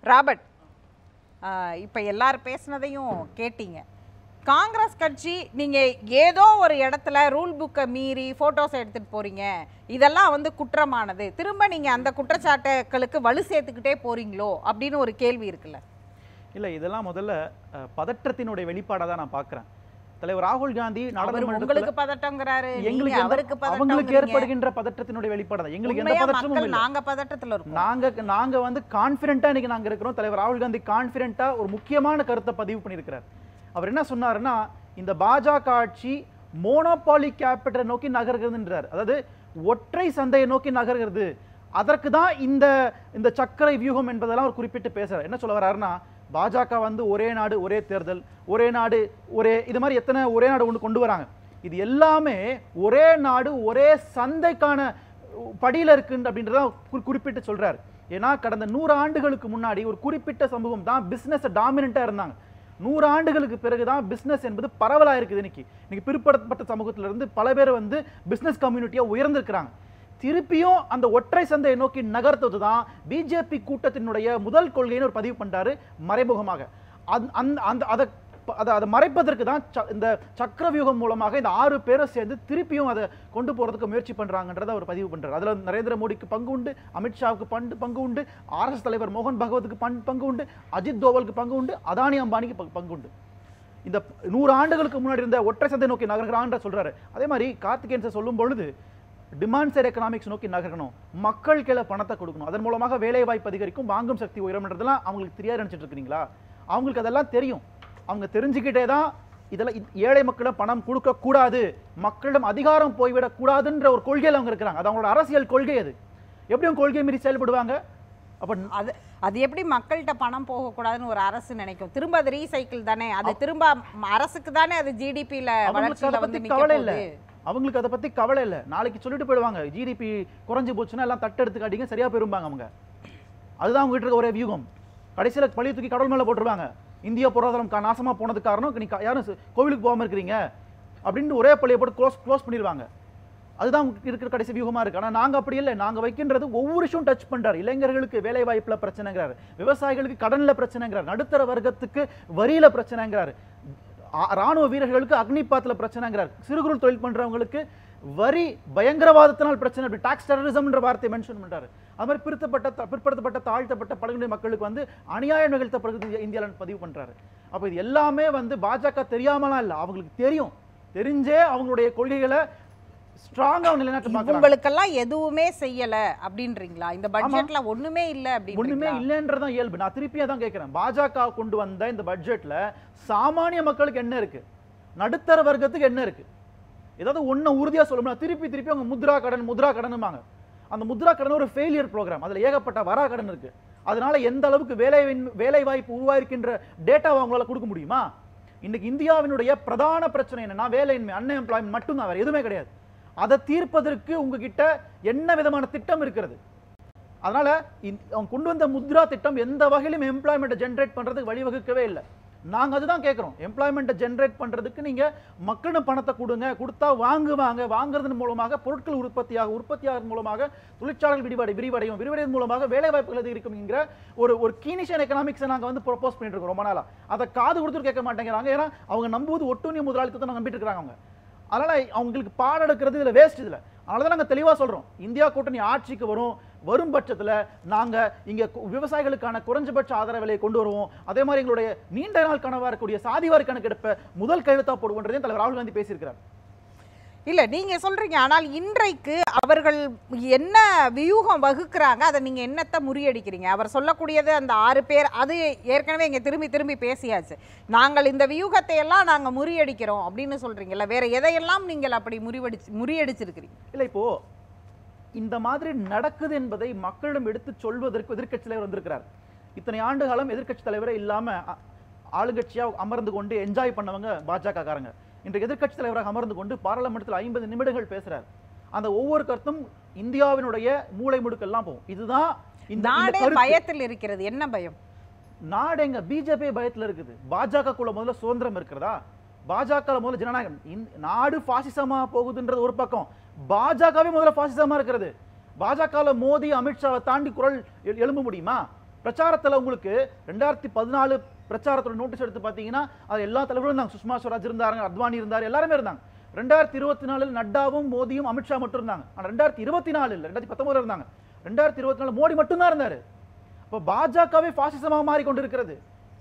Robert இப்போ எல்லார் பேசுனதையும் கேட்டீங்க காங்கிரஸ் கட்சி நீங்கள் ஏதோ ஒரு இடத்துல ரூல் புக்கை மீறி ஃபோட்டோஸ் எடுத்துகிட்டு போகிறீங்க இதெல்லாம் வந்து குற்றமானது திரும்ப நீங்கள் அந்த குற்றச்சாட்டுகளுக்கு வலு சேர்த்துக்கிட்டே போகிறீங்களோ அப்படின்னு ஒரு கேள்வி இருக்குல்ல இல்ல இதெல்லாம் முதல்ல அஹ், பதற்றத்தினுடைய வெளிப்பாடா தான் நான் பார்க்கிறேன் தலைவர் ராகுல் காந்தி அவர் நாடாளுமன்றத்துல உங்களுக்கு பதட்டங்கிறாரு எங்களுக்கு நீங்க எந்த- அவருக்கு அவங்களுக்கு பதட்டம் ஏற்படுகின்ற பதற்றத்தினுடைய வெளிப்பாடு தான் எங்களுக்கு எந்த உண்மையா பதற்றமும் மக்கள் இல்லை நாங்க பதட்டத்துல இருக்கோம் நாங்க நாங்க வந்து கான்ஃபிடென்ட்டா இன்னைக்கு நாங்க இருக்கிறோம் தலைவர் ராகுல் காந்தி கான்ஃபிடென்ட்டா ஒரு முக்கியமான கருத்தை பதிவு பண்ணியிருக்கிறார் அவர் என்ன சொன்னாருன்னா இந்த பாஜக ஆட்சி மோனோபாலி கேபிட்டலை நோக்கி நகர்கிறதுன்றார் அதாவது ஒற்றை சந்தையை நோக்கி நகர்கிறது அதற்கு தான் இந்த இந்த சர்க்கரை வியூகம் என்பதெல்லாம் அவர் குறிப்பிட்டு பேசுறார் என்ன சொல்ல வர்றாருன்னா பாஜக வந்து ஒரே நாடு ஒரே தேர்தல் ஒரே நாடு ஒரே இது மாதிரி எத்தனை ஒரே நாடு ஒன்று கொண்டு வராங்க இது எல்லாமே ஒரே நாடு ஒரே சந்தைக்கான படியில இருக்குன்னு அப்படின்றத குறி- குறிப்பிட்டு சொல்றாரு ஏன்னா கடந்த நூறு ஆண்டுகளுக்கு முன்னாடி ஒரு குறிப்பிட்ட சமூகம் தான் பிசினஸ் டாமினண்டா இருந்தாங்க நூறு ஆண்டுகளுக்கு பிறகுதான் பிசினஸ் என்பது பரவலா இருக்குது இன்னைக்கு இன்னைக்கு பிற்படுத்தப்பட்ட சமூகத்துல இருந்து பல பேர் வந்து பிசினஸ் கம்யூனிட்டியா உயர்ந்திருக்கிறாங்க திருப்பியும் அந்த ஒற்றை சந்தையை நோக்கி நகர்த்துவது தான் பிஜேபி கூட்டத்தினுடைய முதல் கொள்கைன்னு ஒரு பதிவு பண்றாரு மறைமுகமாக அந்த அந்த அந்த அதை ப- அதை அதை மறைப்பதற்கு தான் ச- இந்த சக்கரவியூகம் மூலமாக இந்த ஆறு பேரும் சேர்ந்து திருப்பியும் அதை கொண்டு போறதுக்கு முயற்சி பண்றாங்கன்றதை அவர் பதிவு பண்றாரு அதுல நரேந்திர மோடிக்கு பங்கு உண்டு அமித்ஷாவுக்கு பண்டு பங்கு உண்டு ஆர்எஸ் தலைவர் மோகன் பகவத்துக்கு பண் பங்கு உண்டு அஜித் தோவலுக்கு பங்கு உண்டு அதானி அம்பானிக்கு பங்கு- பங்கு உண்டு இந்த நூறு ஆண்டுகளுக்கு முன்னாடி இருந்த ஒற்றை சந்தை நோக்கி நகர்கிறான்ற சொல்றாரு அதே மாதிரி கார்த்திகேயன் சார் சொல்லும் பொழுது டிமாண்ட் சைட் எக்கனாமிக்ஸ் நோக்கி நகரணும் மக்கள் கீழே பணத்தை கொடுக்கணும் அதன் மூலமாக வேலை வாய்ப்பு அதிகரிக்கும் வாங்கும் சக்தி உயரும்ன்றதெல்லாம் அவங்களுக்கு தெரியாது நினைச்சிட்டு இருக்கிறீங்களா அவங்களுக்கு அதெல்லாம் தெரியும் அவங்க தெரிஞ்சுக்கிட்டே தான் இதெல்லாம் இ- ஏழை மக்களிடம் பணம் கொடுக்க கூடாது மக்களிடம் அதிகாரம் போய்விடக் கூடாதுன்ற ஒரு கொள்கையில் அவங்க இருக்கிறாங்க அது அவங்களோட அரசியல் கொள்கை அது எப்படி அவங்க கொள்கை மீறி செயல்படுவாங்க அப்ப அது அது எப்படி மக்கள்கிட்ட பணம் போகக்கூடாதுன்னு ஒரு அரசு நினைக்கும் திரும்ப அது ரீசைக்கிள் தானே அது திரும்ப ம- அரசுக்கு தானே அது ஜிடிபியில அவங்களுக்கு அதை வளர்ச்சியில பத்தி வந்து நிக்க கவலை இல்ல போகுது அவங்களுக்கு அதை பத்தி கவலை இல்ல நாளைக்கு சொல்லிட்டு போயிடுவாங்க ஜிடிபி குறைஞ்சு போச்சுன்னா எல்லாம் தட்டெடுத்து காட்டிங்க சரியா போயிருப்பாங்க அவங்க அதுதான் அவங்க கிட்ட இருக்க ஒரே வியூகம் கடைசியில பழைய தூக்கி கடவுள் மேல போட்டுருவாங்க இந்தியா பொருளாதாரம் கா- நாசமா போனதுக்கு காரணம் நீ கா- யாரும் சு- கோவிலுக்கு போகாம இருக்கிறீங்க அப்படின்னு ஒரே பள்ளியை போட்டு க்ளோஸ் க்ளோஸ் பண்ணிடுவாங்க அதுதான் உங்களுக்கு இருக்கிற கடைசி வியூகமா இருக்கு ஆனா நாங்க அப்படி இல்லை நாங்க வைக்கின்றது ஒவ்வொரு விஷயம் டச் பண்றாரு இளைஞர்களுக்கு வேலை வாய்ப்புல பிரச்சனைங்கிறாரு விவசாயிகளுக்கு கடன்ல பிரச்சனைங்கிறாரு நடுத்தர வர்க்கத்துக்கு வரியில பிரச்சனைங்கிறாரு ஆ- ராணுவ வீரர்களுக்கு அக்னிபாத்ல பிரச்சனைங்கிறார் சிறு குறு தொழில் பண்றவங்களுக்கு வரி பயங்கரவாதத்தினால் பிரச்சனை அப்படி டாக்ஸ் டெரரிசம்ன்ற வார்த்தையை மென்ஷன் பண்றாரு அது மாதிரி பிரித்தப்பட்ட த- பிற்படுத்தப்பட்ட தாழ்த்தப்பட்ட பழங்குடி மக்களுக்கு வந்து அநியாயம் நிகழ்த்தப்படுகிறது இந்தியாவில் பதிவு பண்றாரு அப்ப இது எல்லாமே வந்து பாஜக தெரியாமலாம் இல்ல அவங்களுக்கு தெரியும் தெரிஞ்சே அவங்களுடைய கொள்கைகளை ஸ்ட்ராங்கா நிலைநாட்ட பார்க்கறாங்க இவங்களுக்கெல்லாம் எதுவுமே செய்யல அப்படின்றீங்களா இந்த பட்ஜெட்ல ஒண்ணுமே இல்ல ஒண்ணுமே அப்படின்னு இல்லைன்றதான் இயல்பு நான் திருப்பியே தான் கேட்கிறேன் பாஜக கொண்டு வந்த இந்த பட்ஜெட்ல சாமானிய மக்களுக்கு என்ன இருக்கு நடுத்தர வர்க்கத்துக்கு என்ன இருக்கு ஏதாவது ஒண்ணு உறுதியா சொல்லணும்னா திருப்பி திருப்பி அவங்க முத்ரா கடன் முத்ரா கடனுமாங்க அந்த முத்ரா கடன் ஒரு ஃபெயிலியர் ப்ரோக்ராம் அதுல ஏகப்பட்ட வரா கடன் இருக்கு அதனால எந்த அளவுக்கு வேலை வேலை வாய்ப்பு உருவாயிருக்கின்ற டேட்டாவை அவங்களால கொடுக்க முடியுமா இன்னைக்கு இந்தியாவினுடைய பிரதான பிரச்சனை என்னன்னா வேலையின்மை அன்எம்ப்ளாய்மெண்ட் மட்டும்தான் வேற எதுவுமே கிடையாது அதை தீர்ப்பதற்கு உங்ககிட்ட என்ன விதமான திட்டம் இருக்கிறது அதனால இந்த- அவங்க கொண்டு வந்த முத்ரா திட்டம் எந்த வகையிலும் எம்ப்ளாய்மெண்ட்டை ஜென்ரேட் பண்றதுக்கு வழிவகுக்கவே இல்லை நாங்க அதுதான் கேட்குறோம் எம்ப்ளாய்மெண்ட்டை ஜென்ரேட் பண்றதுக்கு நீங்க மக்களிடம் பணத்தை கொடுங்க கொடுத்தா வாங்குவாங்க வாங்குறதன் மூலமாக பொருட்கள் உற்பத்தியாக உற்பத்தியாகிறது மூலமாக தொழிற்சாலைகள் விரிவடை விரிவடையும் விரிவடையின் மூலமாக வேலை வாய்ப்புகள் அதிகரிக்கும்ங்கிற ஒரு ஒரு கீனிஷியன் எக்கனாமிக்ஸை நாங்க வந்து ப்ரொபோஸ் பண்ணிட்டு இருக்கோம் ரொம்ப நாளா அதை காது கொடுத்து கேட்க மாட்டேங்கிறாங்க ஏன்னா அவங்க நம்புவது ஒட்டுண்ணிய முதலாளித்தத்தை நம்பிட்டு இருக்காங்க அவங்க அதனால அவங்களுக்கு பாடம் எடுக்கிறது இதுல வேஸ்ட் இதுல அதனால தான் நாங்க தெளிவா சொல்றோம் இந்தியா கூட்டணி ஆட்சிக்கு வரும் வரும் பட்சத்துல நாங்க இங்க கு- விவசாயிகளுக்கான குறைஞ்சபட்ச ஆதரவு விலையை கொண்டு வருவோம் அதே மாதிரி எங்களுடைய நீண்ட நாள் கனவா இருக்கக்கூடிய சாதிவாரி கணக்கெடுப்பை முதல் கையெழுத்தா போடுவோன்றதையும் தலைவர் ராகுல் காந்தி பேசியிருக்கிறார் இல்ல நீங்க சொல்றீங்க ஆனால் இன்றைக்கு அவர்கள் என்ன வியூகம் வகுக்கிறாங்க அதை நீங்க என்னத்தை முறியடிக்கிறீங்க அவர் சொல்லக்கூடியது அந்த ஆறு பேர் அது ஏற்கனவே இங்க திரும்பி திரும்பி பேசியாச்சு நாங்கள் இந்த வியூகத்தை எல்லாம் நாங்க முறியடிக்கிறோம் அப்படின்னு சொல்றீங்கல்ல வேற எதையெல்லாம் நீங்கள் அப்படி முறிவடிச்சு முறியடிச்சிருக்கிறீங்க இல்ல இப்போ இந்த மாதிரி நடக்குது என்பதை மக்களிடம் எடுத்து சொல்வதற்கு எதிர்க்கட்சி தலைவர் வந்திருக்கிறார் இத்தனை ஆண்டு காலம் எதிர்க்கட்சி தலைவரே இல்லாம அ- ஆளுங்கட்சியா அமர்ந்து கொண்டு என்ஜாய் பண்ணவங்க பாஜக காரங்க இன்றைக்கு எதிர்க்கட்சி தலைவராக அமர்ந்து கொண்டு பாராளுமன்றத்தில் ஐம்பது நிமிடங்கள் பேசுறார் அந்த ஒவ்வொரு கருத்தும் இந்தியாவினுடைய மூளை முடுக்கெல்லாம் போகும் இதுதான் இந்த- இந்த நாடே கருத்து. பயத்தில் இருக்கிறது என்ன பயம் நாடு எங்க பிஜேபி பயத்துல இருக்குது பாஜக குள்ள முதல்ல சுதந்திரம் இருக்கிறதா பாஜக முதல்ல ஜனநாயகம் இந்த நாடு பாசிசமா போகுதுன்றது ஒரு பக்கம் பாஜகவே முதல்ல பாசிசமா இருக்கிறது பாஜகல மோடி அமித்ஷாவை தாண்டி குரல் எ- எழும்ப முடியுமா பிரச்சாரத்துல உங்களுக்கு ரெண்டாயிரத்தி பதினாலு பிரச்சாரத்தோட நோட்டீஸ் எடுத்து பார்த்தீங்கன்னா அது எல்லா தலைவரும் இருந்தாங்க சுஷ்மா ஸ்வராஜ் இருந்தாங்க அத்வானி இருந்தார் எல்லாருமே இருந்தாங்க ரெண்டாயிரத்தி இருபத்தி நாலில் நட்டாவும் மோடியும் அமித்ஷா மட்டும் இருந்தாங்க ஆனா ரெண்டாயிரத்தி இருபத்தி நாலு இல்லை ரெண்டாயிரத்தி பத்தொன்பதுல இருந்தாங்க ரெண்டாயிரத்தி இருபத்தி நாலு மோடி மட்டும்தான் இருந்தாரு அப்போ பாஜகவே பாசிசமாக மாறிக்கொண்டிருக்கிறது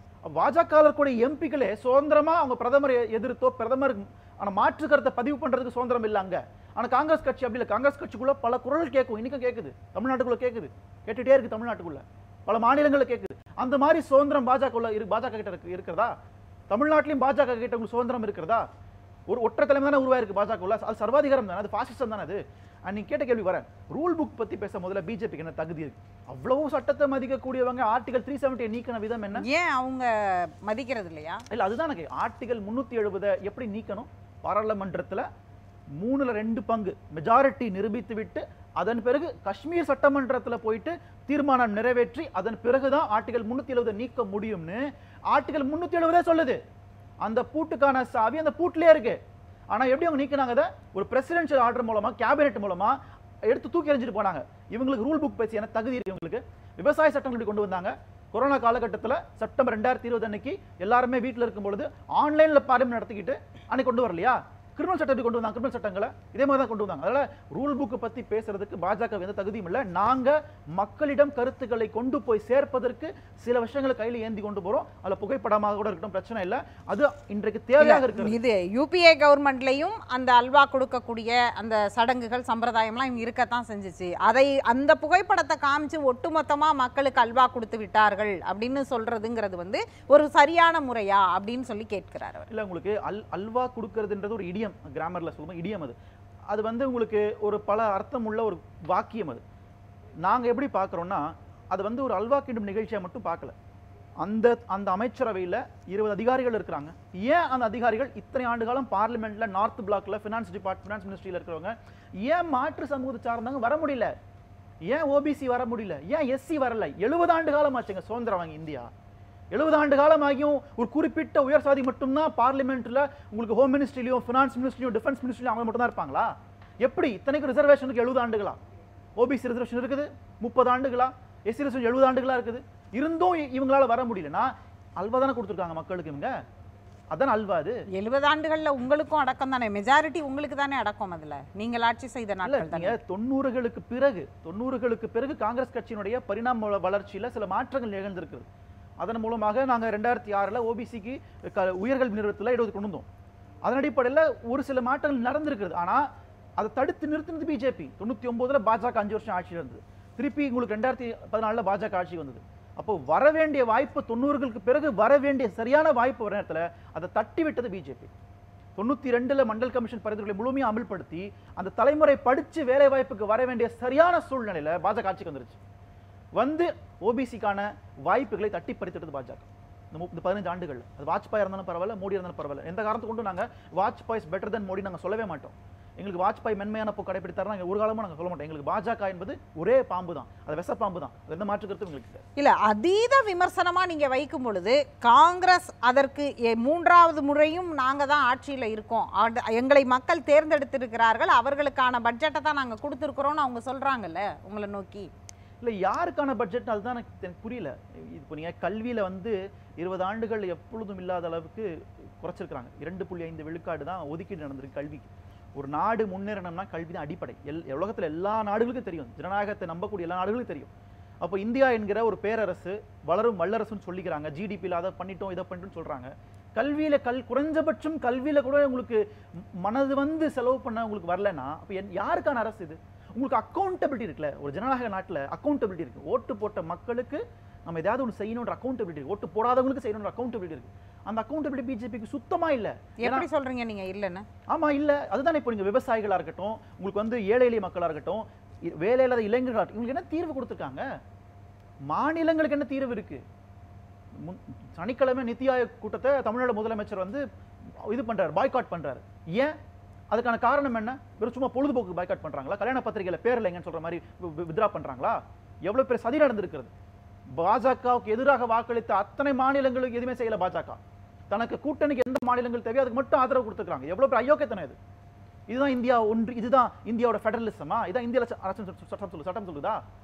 பாஜக கூட எம்பிக்களே சுதந்திரமா அவங்க பிரதமரை எதிர்த்தோ பிரதமர் ஆனா மாற்று கருத்தை பதிவு பண்றதுக்கு சுதந்திரம் இல்ல அங்க ஆனா காங்கிரஸ் கட்சி அப்படி இல்ல காங்கிரஸ் கட்சிக்குள்ள பல குரல் கேட்கும் இன்னைக்கும் கேக்குது தமிழ்நாட்டுக்குள்ள கேக்குது கேட்டுட்டே இருக்கு தமிழ்நாட்டுக்குள்ள பல மாநிலங்கள்ல கேக்குது அந்த மாதிரி சுதந்திரம் பாஜக உள்ள இரு பாஜக கிட்ட இருக்கு இருக்கிறதா தமிழ்நாட்டிலையும் பாஜக கிட்ட உங்களுக்கு சுதந்திரம் இருக்கிறதா ஒரு ஒற்றை தலைமை தானே உருவாயிருக்கு பாஜக உள்ள அது சர்வாதிகாரம் தானே அது பாசிசம் தானே அது அண்ட் நீங்க கேட்ட கேள்வி வரேன் ரூல் புக் பத்தி பேச முதல்ல பிஜேபிக்கு என்ன தகுதி இருக்கு அவ்வளவு சட்டத்தை மதிக்கக்கூடியவங்க ஆர்டிகல் த்ரீ செவன்டி நீக்கின விதம் என்ன ஏன் அவங்க மதிக்கிறது இல்லையா இல்ல அதுதான் எனக்கு ஆர்டிகல் முன்னூத்தி எழுபதை எப்படி நீக்கணும் பாராளுமன்றத்துல மூணுல ரெண்டு பங்கு மெஜாரிட்டி நிரூபித்து விட்டு அதன் பிறகு காஷ்மீர் சட்டமன்றத்துல போயிட்டு தீர்மானம் நிறைவேற்றி அதன் பிறகுதான் ஆர்டிகல் முன்னூத்தி எழுபதை நீக்க முடியும்னு ஆர்டிகல் முன்னூத்தி எழுபதே சொல்லுது அந்த பூட்டுக்கான சாவி அந்த பூட்டிலே இருக்கு ஆனா எப்படி அவங்க நீக்கினாங்க அதை ஒரு பிரசிடென்ஷியல் ஆர்டர் மூலமா கேபினெட் மூலமா எடுத்து தூக்கி எறிஞ்சிட்டு போனாங்க இவங்களுக்கு ரூல் புக் பேசி என்ன தகுதி இருக்கு இவங்களுக்கு விவசாய சட்டங்கள் இப்படி கொண்டு வந்தாங்க கொரோனா காலகட்டத்துல செப்டம்பர் ரெண்டாயிரத்தி இருபது அன்னைக்கு எல்லாருமே வீட்ல இருக்கும் பொழுது ஆன்லைன்ல பார்லிமெண்ட் நடத்திக்கிட்டு அன்னைக்கு கொண்டு வரலையா கிரிமினல் சட்டம் எப்படி கொண்டு வந்தாங்க கிரிமினல் சட்டங்களை இதே மாதிரி தான் கொண்டு வந்தாங்க அதனால ரூல் புக் பத்தி பேசுறதுக்கு பாஜக எந்த தகுதியும் இல்ல நாங்க மக்களிடம் கருத்துக்களை கொண்டு போய் சேர்ப்பதற்கு சில விஷயங்களை கையில ஏந்தி கொண்டு போறோம் அதுல புகைப்படமாக கூட இருக்கட்டும் பிரச்சனை இல்ல அது இன்றைக்கு தேவையாக இருக்கிறது இது யூபிஏ கவர்மெண்ட்லயும் அந்த அல்வா கொடுக்கக்கூடிய அந்த சடங்குகள் சம்பிரதாயம்லாம் இவங்க இருக்கத்தான் செஞ்சுச்சு அதை அந்த புகைப்படத்தை காமிச்சு ஒட்டுமொத்தமா மக்களுக்கு அல்வா கொடுத்து விட்டார்கள் அப்படின்னு சொல்றதுங்கிறது வந்து ஒரு சரியான முறையா அப்படின்னு சொல்லி கேட்கிறார் அவர் இல்ல உங்களுக்கு அல் அல்வா கொடுக்கறதுன்றது ஒரு இடியம் கிராமர்ல சொல்லுவோம் இடியம் அது அது வந்து உங்களுக்கு ஒரு பல அர்த்தம் உள்ள ஒரு வாக்கியம் அது நாங்க எப்படி பார்க்கறோம்னா அது வந்து ஒரு அல்வா கிண்டும் நிகழ்ச்சியா மட்டும் பார்க்கல அந்த அந்த அமைச்சரவையில இருபது அதிகாரிகள் இருக்கிறாங்க ஏன் அந்த அதிகாரிகள் இத்தனை ஆண்டு காலம் பார்லிமெண்ட்ல நார்த் பிளாக்ல ஃபினான்ஸ் டிபார்ட் ஃபினான்ஸ் மினிஸ்ட்ரியில இருக்கிறவங்க ஏன் மாற்று சமூகத்தை சார்ந்தவங்க வர முடியல ஏன் ஓபிசி வர முடியல ஏன் எஸ்சி வரல எழுபது ஆண்டு காலம் ஆச்சுங்க சுதந்திரம் வாங்கி இந்தியா எழுபது ஆண்டு காலமாகியும் ஒரு குறிப்பிட்ட உயர் சாதி மட்டும்தான் பார்லிமெண்ட்ல உங்களுக்கு ஹோம் மினிஸ்ட்ரிலையும் ஃபினான்ஸ் மினிஸ்ட்ரியும் டிஃபென்ஸ் மினிஸ்ட்ரியும் அவங்க மட்டும் தான் இருப்பாங்களா எப்படி இத்தனைக்கு ரிசர்வேஷனுக்கு எழுபது ஆண்டுகளா ஓபிசி ரிசர்வேஷன் இருக்குது முப்பது ஆண்டுகளா எஸ்சி ரிசர்வேஷன் எழுபது ஆண்டுகளா இருக்குது இருந்தும் இ- இவங்களால வர முடியலனா அல்வா தானே கொடுத்துருக்காங்க மக்களுக்கு இவங்க அதான் அல்வா அது எழுபது ஆண்டுகள்ல உங்களுக்கும் அடக்கம் தானே மெஜாரிட்டி உங்களுக்கு தானே அடக்கம் அதுல நீங்கள் ஆட்சி செய்த இல்ல நாட்கள் நீங்க தானே தொண்ணூறுகளுக்கு பிறகு தொண்ணூறுகளுக்கு பிறகு காங்கிரஸ் கட்சியினுடைய பரிணாம வள- வளர்ச்சியில சில மாற்றங்கள் நிகழ்ந்திருக்குது அதன் மூலமாக நாங்க ரெண்டாயிரத்தி ஆறுல ஓபிசிக்கு உயர்கள் நிறுவனத்துல இடஒது கொண்டு வந்தோம் அதன் அடிப்படையில ஒரு சில மாற்றங்கள் நடந்திருக்குது ஆனா அதை தடுத்து நிறுத்தினது பிஜேபி தொண்ணூத்தி ஒன்பதுல பாஜக அஞ்சு வருஷம் ஆட்சி இருந்தது திருப்பி உங்களுக்கு ரெண்டாயிரத்தி பதினாலுல பாஜக ஆட்சி வந்தது அப்போ வர வேண்டிய வாய்ப்பு தொண்ணூறுகளுக்கு பிறகு வர வேண்டிய சரியான வாய்ப்பு வர நேரத்துல அதை தட்டி விட்டது பிஜேபி தொண்ணூத்தி ரெண்டுல மண்டல் கமிஷன் பரிந்துரைகளை முழுமையா அமல்படுத்தி அந்த தலைமுறை படிச்சு வேலை வாய்ப்புக்கு வர வேண்டிய சரியான சூழ்நிலையில பாஜக ஆட்சிக்கு வந்துருச்சு வந்து ஓபிசிக்கான வாய்ப்புகளை தட்டி பறித்துட்டது பாஜக இந்த முப்பது பதினஞ்சு ஆண்டுகள் அது வாஜ்பாய் இருந்தாலும் பரவாயில்ல மோடி இருந்தாலும் பரவாயில்ல எந்த காரணத்தை கொண்டு நாங்க வாஜ்பாய் பெட்டர் தென் மோடி நாங்க சொல்லவே மாட்டோம் எங்களுக்கு வாஜ்பாய் மென்மையான போக்கு கடைபிடித்தாருன்னா நாங்க ஒரு காலமும் நாங்க சொல்ல மாட்டோம் எங்களுக்கு பாஜக என்பது ஒரே பாம்பு தான் அது விஷ பாம்பு தான் அது எந்த மாற்று கருத்தும் எங்களுக்கு இல்லை. இல்ல அதீத விமர்சனமா நீங்க வைக்கும் பொழுது காங்கிரஸ் அதற்கு எ- மூன்றாவது முறையும் நாங்க தான் ஆட்சியில இருக்கோம் அட- எங்களை மக்கள் தேர்ந்தெடுத்திருக்கிறார்கள் அவர்களுக்கான பட்ஜெட்டை தான் நாங்க கொடுத்துருக்குறோம்னு அவங்க சொல்றாங்கல்ல உங்களை நோக்கி இல்ல யாருக்கான பட்ஜெட் அதுதான் எனக்கு எனக்கு புரியல இப்போ நீங்க கல்வியில வந்து இருபது ஆண்டுகள் எப்பொழுதும் இல்லாத அளவுக்கு குறைச்சிருக்காங்க இரண்டு புள்ளி ஐந்து விழுக்காடு தான் ஒதுக்கீடு நடந்திருக்கு கல்விக்கு ஒரு நாடு முன்னேறணும்னா கல்வி தான் அடிப்படை எல் உலகத்துல எல்லா நாடுகளுக்கும் தெரியும் ஜனநாயகத்தை நம்பக்கூடிய எல்லா நாடுகளுக்கும் தெரியும் அப்போ இந்தியா என்கிற ஒரு பேரரசு வளரும் வல்லரசுன்னு சொல்லிக்கிறாங்க ஜிடிபியில் அதை பண்ணிட்டோம் இதை பண்ணிட்டோம்னு சொல்றாங்க கல்வியில கல் குறைஞ்சபட்சம் கல்வியில கூட உங்களுக்கு ம- மனது வந்து செலவு பண்ண உங்களுக்கு வரலன்னா அப்போ என் யாருக்கான அரசு இது உங்களுக்கு அக்கௌண்டபிலிட்டி இருக்குல்ல ஒரு ஜனநாயக நாட்டுல அக்கௌண்டபிலிட்டி இருக்கு ஓட்டு போட்ட மக்களுக்கு நம்ம ஏதாவது ஒன்று செய்யணுன்ற அக்கௌண்டபிலிட்டி இருக்கு ஓட்டு போடாதவங்களுக்கு செய்யணுன்ற அக்கௌண்டபிலிட்டி இருக்கு அந்த அக்கௌண்டபிலிட்டி பிஜேபிக்கு சுத்தமா இல்ல ஏன்னா எப்படி சொல்றீங்க நீங்க இல்லைன்னு ஆமா இல்ல அதுதானே இப்போ நீங்க விவசாயிகளா இருக்கட்டும் உங்களுக்கு வந்து ஏழை எளிய மக்களா இருக்கட்டும் இ- வேலை இல்லாத இளைஞர்களா இருக்கட்டும் உங்களுக்கு என்ன தீர்வு கொடுத்துருக்காங்க மாநிலங்களுக்கு என்ன தீர்வு இருக்கு முன்- சனிக்கிழமை நித்தி ஆயோக் கூட்டத்தை தமிழ்நாடு முதலமைச்சர் வந்து இது பண்றாரு பாய்காட் பண்றாரு ஏன் அதுக்கான காரணம் என்ன வெறும் சும்மா பொழுதுபோக்கு பாய்காட் பண்றாங்களா கல்யாண பத்திரிகையில பேர் இல்லைங்கன்னு சொல்ற மாதிரி வித்ரா பண்றாங்களா எவ்வளவு பேர் சதி நடந்திருக்கிறது பாஜகவுக்கு எதிராக வாக்களித்த அத்தனை மாநிலங்களுக்கு எதுவுமே செய்யல பாஜக தனக்கு கூட்டணிக்கு எந்த மாநிலங்கள் தேவையோ அதுக்கு மட்டும் ஆதரவு கொடுத்துருக்காங்க எவ்வளவு பேர் அயோக்கியத்தனம் இது இதுதான் இந்தியா ஒன்று இதுதான் இந்தியாவோட ஃபெடரலிசமா இதான் இந்தியால ச- அரசு சட்டம் சொல்லு சட்டம் சொல்லுதா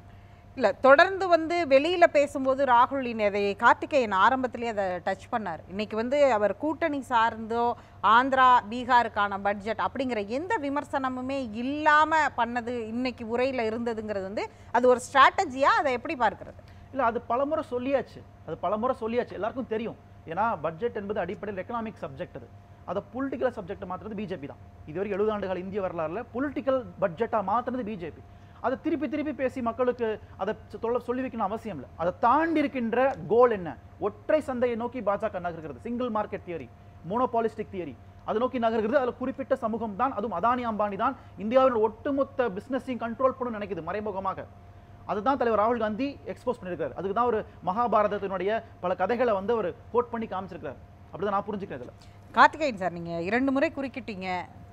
இல்ல தொடர்ந்து வந்து வெளியில பேசும்போது ராகுல் இன்னை அதை கார்த்திகேயன் ஆரம்பத்திலேயே அதை டச் பண்ணார் இன்னைக்கு வந்து அவர் கூட்டணி சார்ந்தோ ஆந்திரா பீகாருக்கான பட்ஜெட் அப்படிங்கிற எந்த விமர்சனமுமே இல்லாம பண்ணது இன்னைக்கு உரையில இருந்ததுங்கிறது வந்து அது ஒரு ஸ்ட்ராட்டஜியா அதை எப்படி பார்க்கிறது இல்ல அது பலமுறை சொல்லியாச்சு அது பலமுறை சொல்லியாச்சு எல்லாருக்கும் தெரியும் ஏன்னா பட்ஜெட் என்பது அடிப்படையில் எக்கனாமிக் சப்ஜெக்ட் அது அதை பொலிட்டிக்கல் சப்ஜெக்ட் மாத்துறது பிஜேபி தான் இதுவரை எழுபது ஆண்டுகள் இந்திய வரலாறுல பொலிட்டிக்கல் பட்ஜெட்டா மாத்துறது பிஜேபி அதை திருப்பி திருப்பி பேசி மக்களுக்கு அதை சொல்ல சொல்லி வைக்கணும் அவசியம் இல்லை அதை தாண்டி இருக்கின்ற கோல் என்ன ஒற்றை சந்தையை நோக்கி பாஜக நகர்கிறது single market theory monopolistic theory அதை நோக்கி நகர்கிறது அதில் குறிப்பிட்ட சமூகம் தான் அதுவும் அதானி அம்பானி தான் இந்தியாவின் ஒட்டுமொத்த பிசினஸையும் கண்ட்ரோல் பண்ண நினைக்குது மறைமுகமாக அதுதான் தலைவர் ராகுல் காந்தி எக்ஸ்போஸ் பண்ணியிருக்காரு அதுக்கு தான் ஒரு மகாபாரதத்தினுடைய பல கதைகளை வந்து அவர் கோட் பண்ணி காமிச்சிருக்காரு அப்படிதான் நான் புரிஞ்சுக்கிறேன் இதுல கார்த்திகேயன் சார் நீங்க இரண்டு முறை குறுக்கிட்டீங்க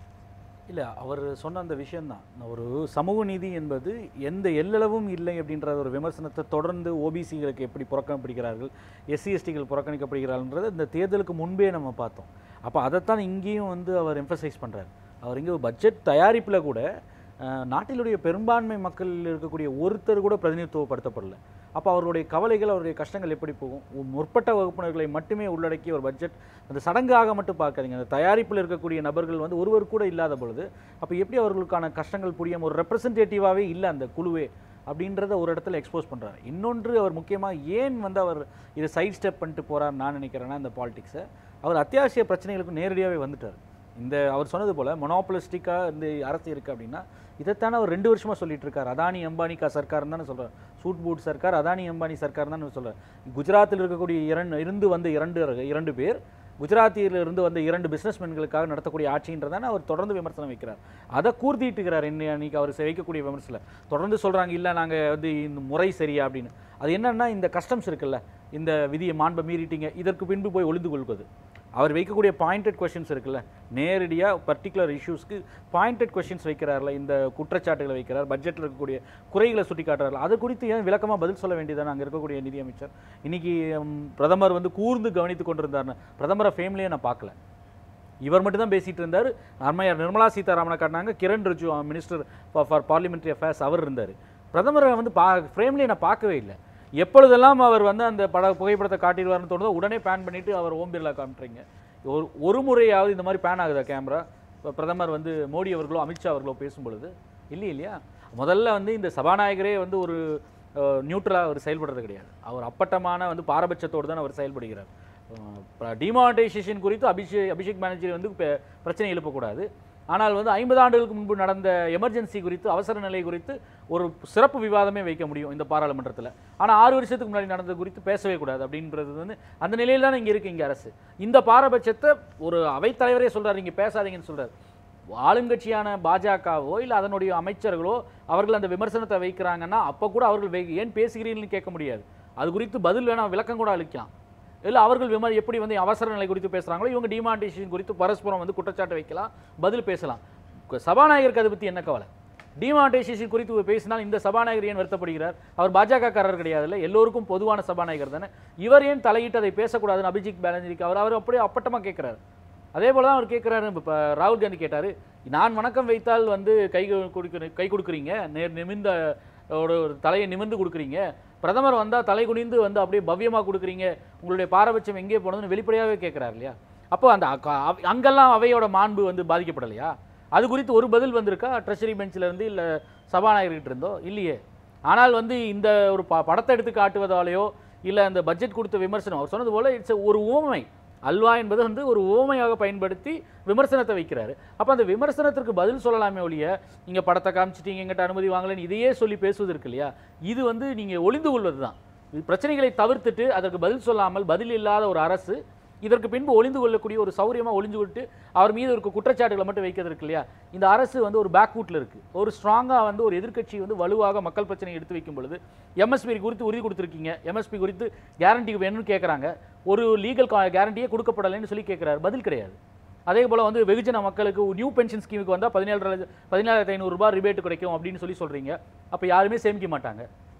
இல்லை அவர் சொன்ன அந்த விஷயம்தான் ஒரு சமூக நீதி என்பது எந்த எல்லளவும் இல்லை அப்படின்ற ஒரு விமர்சனத்தை தொடர்ந்து ஓபிசிகளுக்கு எப்படி புறக்கணிக்கப்படுகிறார்கள் எஸ்சி எஸ்டிகள் புறக்கணிக்கப்படுகிறார்கள்ன்றது இந்த தேர்தலுக்கு முன்பே நம்ம பார்த்தோம் அப்போ அதைத்தான் இங்கேயும் வந்து அவர் எம்ஃபசைஸ் பண்ணுறாரு அவர் இங்கே பட்ஜெட் தயாரிப்பில் கூட அஹ், நாட்டிலுடைய பெரும்பான்மை மக்கள் இருக்கக்கூடிய ஒருத்தர் கூட பிரதிநிதித்துவப்படுத்தப்படல அப்போ அவருடைய கவலைகள் அவருடைய கஷ்டங்கள் எப்படி போகும் ஒரு முற்பட்ட வகுப்பினர்களை மட்டுமே உள்ளடக்கிய ஒரு பட்ஜெட் அந்த சடங்காக மட்டும் பார்க்காதீங்க அந்த தயாரிப்பில் இருக்கக்கூடிய நபர்கள் வந்து ஒருவர் கூட இல்லாத பொழுது அப்போ எப்படி அவர்களுக்கான கஷ்டங்கள் புரியும் ஒரு ரெப்ரசன்டேட்டிவாகவே இல்லை அந்த குழுவே அப்படின்றத ஒரு இடத்துல எக்ஸ்போஸ் பண்ணுறாரு இன்னொன்று அவர் முக்கியமாக ஏன் வந்து அவர் இதை சைட் ஸ்டெப் பண்ணிட்டு போறார் நான் நினைக்கிறேன்னா இந்த பாலிடிக்ஸை அவர் அத்தியாவசிய பிரச்சனைகளுக்கு நேரடியாகவே வந்துட்டார் இந்த அவர் சொன்னது போல் மொனோபலிஸ்டிக்காக இந்த அரசு இருக்குது அப்படின்னா இதைத்தானே அவர் ரெண்டு வருஷமா சொல்லிட்டு இருக்கார் அதானி அம்பானி கா சர்க்கார் தானே சொல்றார் சூட் பூட் சர்க்கார் அதானி அம்பானி சர்க்கார் தான் சொல்றார் குஜராத்தில் இருக்கக்கூடிய இரண்டு இருந்து வந்த இரண்டு இரண்டு பேர் குஜராத்தியில் இருந்து வந்த இரண்டு பிசினஸ்மேன்களுக்காக நடத்தக்கூடிய ஆட்சின்றதானே அவர் தொடர்ந்து விமர்சனம் வைக்கிறார் அதை கூர்த்திட்டுக்கிறார் என்ன அன்னைக்கு அவர் வைக்கக்கூடிய விமர்சனம் தொடர்ந்து சொல்றாங்க இல்லை நாங்க வந்து இந்த முறை சரியா அப்படின்னு அது என்னன்னா இந்த கஸ்டம்ஸ் இருக்குல்ல இந்த விதியை மாண்பை மீறிட்டீங்க இதற்கு பின்பு போய் ஒளிந்து கொள்வது அவர் வைக்கக்கூடிய பாயிண்டட் கொஷின்ஸ் இருக்குல்ல நேரடியாக பர்டிகுலர் இஷ்யூஸ்க்கு பாயிண்டட் கொஷின்ஸ் வைக்கிறார்ல இந்த குற்றச்சாட்டுகளை வைக்கிறார் பட்ஜெட்டில் இருக்கக்கூடிய குறைகளை சுட்டி காட்டுறாரு அது குறித்து ஏன் விளக்கமாக பதில் சொல்ல வேண்டியதானே அங்கே இருக்கக்கூடிய நிதியமைச்சர் இன்னைக்கு ம், பிரதமர் வந்து கூர்ந்து கவனித்து கொண்டிருந்தார்னு பிரதமரை ஃபேமிலியே நான் பார்க்கல இவர் மட்டும் தான் பேசிட்டு இருந்தார் அம்மையார் நிர்மலா சீதாராமனை காட்டினாங்க Kiren Rijiju minister for parliamentary affairs அவர் இருந்தார் பிரதமரை வந்து பா ஃப்ரேம்லேயே நான் பார்க்கவே இல்லை எப்பொழுதெல்லாம் அவர் வந்து அந்த பட புகைப்படத்தை காட்டிடுவார்னு தோணுதோ உடனே பேன் பண்ணிட்டு அவர் ஓம் பிர்லா காமிட்டுறீங்க ஒரு ஒரு முறையாவது இந்த மாதிரி பேன் ஆகுதா கேமரா இப்போ பிரதமர் வந்து மோடி அவர்களோ அமித்ஷா அவர்களோ பேசும் பொழுது இல்லை இல்லையா முதல்ல வந்து இந்த சபாநாயகரே வந்து ஒரு நியூட்ரலாக அவர் செயல்படுறது கிடையாது அவர் அப்பட்டமான வந்து பாரபட்சத்தோடு தான் அவர் செயல்படுகிறார் டிமானிட்டைசேஷன் குறித்து அபிஷேக் அபிஷேக் பானர்ஜி வந்து பெ- பிரச்சனை எழுப்பக்கூடாது ஆனால் வந்து ஐம்பது ஆண்டுகளுக்கு முன்பு நடந்த எமர்ஜென்சி குறித்து அவசர நிலை குறித்து ஒரு சிறப்பு விவாதமே வைக்க முடியும் இந்த பாராளுமன்றத்தில் ஆனால் ஆறு வருஷத்துக்கு முன்னாடி நடந்தது குறித்து பேசவே கூடாது அப்படின்றது வந்து அந்த நிலையில் தான் இங்கே இருக்கு இங்கே அரசு இந்த பாரபட்சத்தை ஒரு அவைத்தலைவரே சொல்றாரு இங்கே பேசாதீங்கன்னு சொல்றாரு ஆளுங்கட்சியான பாஜகவோ இல்லை அதனுடைய அமைச்சர்களோ அவர்கள் அந்த விமர்சனத்தை வைக்கிறாங்கன்னா அப்போ கூட அவர்கள் வை- ஏன் பேசுகிறீர்கள்னு கேட்க முடியாது அது குறித்து பதில் வேணாம் விளக்கம் கூட அளிக்கலாம் இல்லை அவர்கள் விமர் எப்படி வந்து அவசர நிலை குறித்து பேசுகிறாங்களோ இவங்க டிமானிட்டேஷன் குறித்து பரஸ்பரம் வந்து குற்றச்சாட்டு வைக்கலாம் பதில் பேசலாம் கு- சபாநாயகருக்கு அதை பற்றி என்ன கவலை டிமானிட்டைசேஷன் குறித்து பேசினால் இந்த சபாநாயகர் ஏன் வருத்தப்படுகிறார் அவர் பாஜக காரர் கிடையாதுல்ல எல்லோருக்கும் பொதுவான சபாநாயகர் தானே இவர் ஏன் தலையிட்டு அதை பேசக்கூடாதுன்னு அபிஜித் பானர்ஜிக்கு அவர் அவர் அப்படியே அப்பட்டமாக கேட்குறாரு அதே போல தான் அவர் கேட்குறாரு இப்போ ராகுல் காந்தி கேட்டார் நான் வணக்கம் வைத்தால் வந்து கை கொடுக்குற கை கொடுக்குறீங்க நேர் நிமிர்ந்த ஒரு ஒரு தலையை நிமிர்ந்து கொடுக்குறீங்க பிரதமர் வந்தால் தலை குனிந்து வந்து அப்படியே பவ்யமாக கொடுக்குறீங்க உங்களுடைய பாரபட்சம் எங்கே போனதுன்னு வெளிப்படையாகவே கேட்குறாரு இல்லையா அப்போ அந்த அக்க- அவ- அங்கெல்லாம் அவையோட மாண்பு வந்து பாதிக்கப்படலையா அது குறித்து ஒரு பதில் வந்திருக்கா ட்ரெஷரி பெஞ்சில் இருந்து இல்லை சபாநாயகர்கிட்ட இருந்தோ இல்லையே ஆனால் வந்து இந்த ஒரு ப படத்தை எடுத்து காட்டுவதாலேயோ இல்லை அந்த பட்ஜெட் கொடுத்த விமர்சனம் அவர் சொன்னது போல இட்ஸ் ஒரு ஊமை அல்வா என்பது வந்து ஒரு ஓமையாக பயன்படுத்தி விமர்சனத்தை வைக்கிறாரு அப்போ அந்த விமர்சனத்திற்கு பதில் சொல்லலாமே ஒழிய நீங்கள் படத்தை காமிச்சிட்டீங்க எங்கிட்ட அனுமதி வாங்கலைன்னு இதையே சொல்லி பேசுவது இருக்கு இல்லையா இது வந்து நீங்கள் ஒளிந்து கொள்வது தான் பிரச்சனைகளை தவிர்த்துட்டு அதற்கு பதில் சொல்லாமல் பதில் இல்லாத ஒரு அரசு இதற்கு பின்பு ஒளிந்து கொள்ளக்கூடிய ஒரு சௌரியமா ஒளிஞ்சு விட்டு அவர் மீது இருக்க குற்றச்சாட்டுகளை மட்டும் வைக்கிறது இருக்கு இல்லையா இந்த அரசு வந்து ஒரு பேக்வுட்ல இருக்கு ஒரு ஸ்ட்ராங்கா வந்து ஒரு எதிர்க்கட்சி வந்து வலுவாக மக்கள் பிரச்சனை எடுத்து வைக்கும் பொழுது எம்எஸ்பி குறித்து உறுதி கொடுத்துருக்கீங்க எம்எஸ்பி குறித்து கேரண்டி வேணும்னு கேட்குறாங்க ஒரு லீகல் கேரண்டியே கொடுக்கப்படலைன்னு சொல்லி கேட்குறாரு பதில் கிடையாது அதே போல் வந்து வெகுஜன மக்களுக்கு நியூ பென்ஷன் ஸ்கீமுக்கு வந்தால் பதினேழு பதினேழாயிரத்தி ஐநூறுரூபா ரிபேட் கிடைக்கும் அப்படின்னு சொல்லி சொல்கிறீங்க அப்போ யாருமே சேமிக்க மாட்டாங்க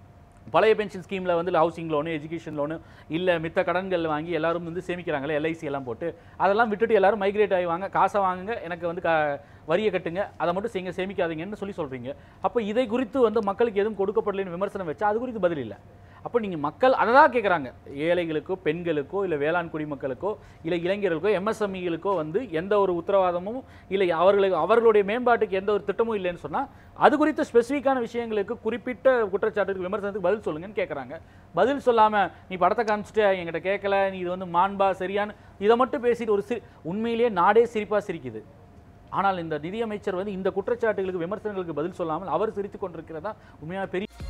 பழைய பென்ஷன் ஸ்கீமில் வந்து ஹவுசிங் லோனு எஜுகேஷன் லோனு இல்லை மித்த கடன்கள் வாங்கி எல்லாரும் வந்து சேமிக்கிறாங்களே எல்ஐசி எல்லாம் போட்டு அதெல்லாம் விட்டுட்டு எல்லாரும் மைக்ரேட் ஆகி வாங்க காசை வாங்குங்க எனக்கு வந்து க வரியை கட்டுங்க அதை மட்டும் செய்யுங்க சேமிக்காதீங்கன்னு சொல்லி சொல்கிறீங்க அப்போ இதை குறித்து வந்து மக்களுக்கு எதுவும் கொடுக்கப்படலைன்னு விமர்சனம் வச்சா அது குறித்து பதில் இல்லை அப்போ நீங்கள் மக்கள் அதை தான் கேட்குறாங்க ஏழைகளுக்கோ பெண்களுக்கோ இல்லை வேளாண் குடிமக்களுக்கோ இல்லை இளைஞர்களுக்கோ எம்எஸ்எம்இகளுக்கோ வந்து எந்த ஒரு உத்தரவாதமும் இல்லை அவர்களுக்கு அவர்களுடைய மேம்பாட்டுக்கு எந்த ஒரு திட்டமும் இல்லைன்னு சொன்னால் அது குறித்த ஸ்பெசிஃபிக்கான விஷயங்களுக்கு குறிப்பிட்ட குற்றச்சாட்டுக்கு விமர்சனத்துக்கு பதில் சொல்லுங்கன்னு கேட்குறாங்க பதில் சொல்லாமல் நீ படத்தை காமிச்சிட்டு என்கிட்ட கேட்கல நீ இது வந்து மாண்பா சரியான்னு இதை மட்டும் பேசிட்டு ஒரு சிரி உண்மையிலேயே நாடே சிரிப்பாக சிரிக்குது ஆனால் இந்த நிதியமைச்சர் வந்து இந்த குற்றச்சாட்டுகளுக்கு விமர்சனங்களுக்கு பதில் சொல்லாமல் அவர் சிரித்து கொண்டிருக்கிறதா உண்மையான பெரிய